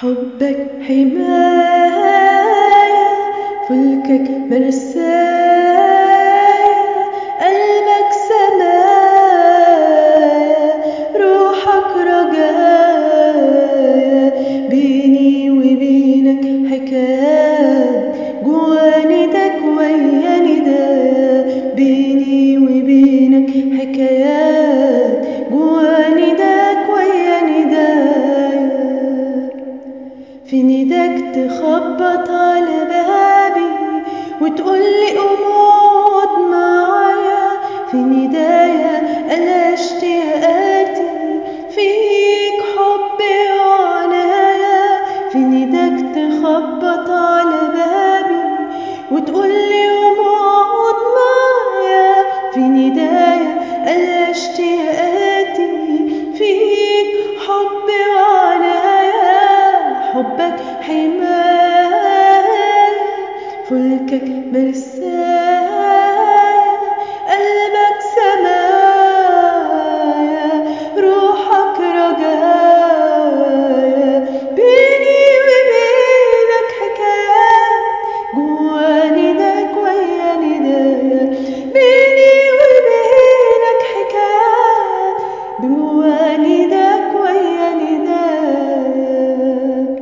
حبك حماية فلكك مرساية قلبك سماية روحك رجايا بيني وبينك حكاية جوا نداك ويا ندايا بيني وبينك حكايات جوا نداك ويا ندايا في نداك تخبط على بابي وتقولي قوم اقعد معايا في ندايا انا اشتياقاتي فيك حبي وعنايا في نداك تخبط على بابي وتقولي قوم اقعد معايا في ندايا انا اشتياقاتي فيك حبي وعنايا حبك حماية فلكك مرساية قلبك سماية روحك رجايا بيني وبينك حكايات جوا نداك ويا ندايا بيني وبينك حكايات جوا نداك ويا ندايا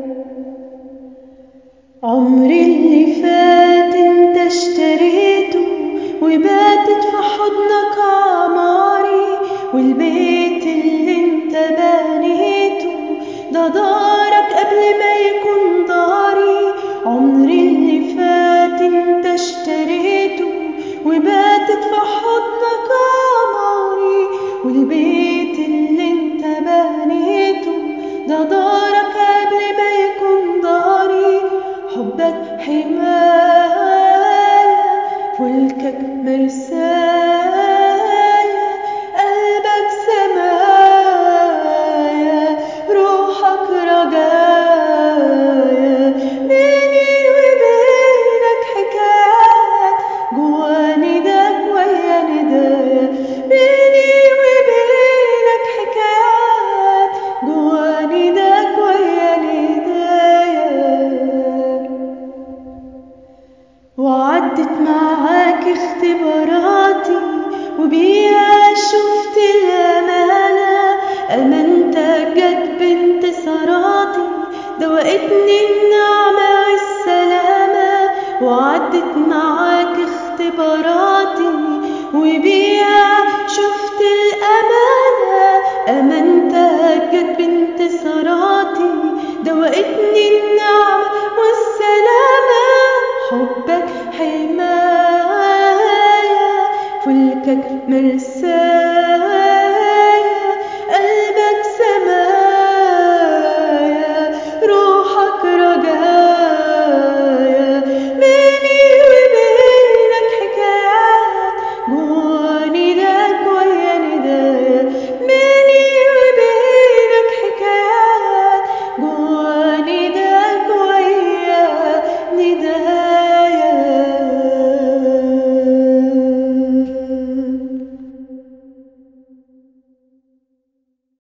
عمري اللي فات انت اشتريته وباتت في حضنك عماري والبيت اللي انت بنيته ده دارك قبل ما يكون داري عمري اللي فات انت اشتريته وباتت في حضنك عماري والبيت اللي انت بنيته ده دارك قبل ما يكون داري حبك حماية فلكك مرساية قلبك سماية روحك رجايا بيني وبينك حكايات جوا نداك ويا ندايا بيني وبينك حكايات جوا نداك ويا ندايا وعدت معاك اختباراتي وبيها شفت الأمانة أمانتك جت بانتصاراتي دوقتني النعمة والسلامة وعدت معاك اختباراتي وبيها شفت الأمانة أمانتك جت بانتصاراتي دوقتني النعمة والسلامة حبك حماية فلكك مرساية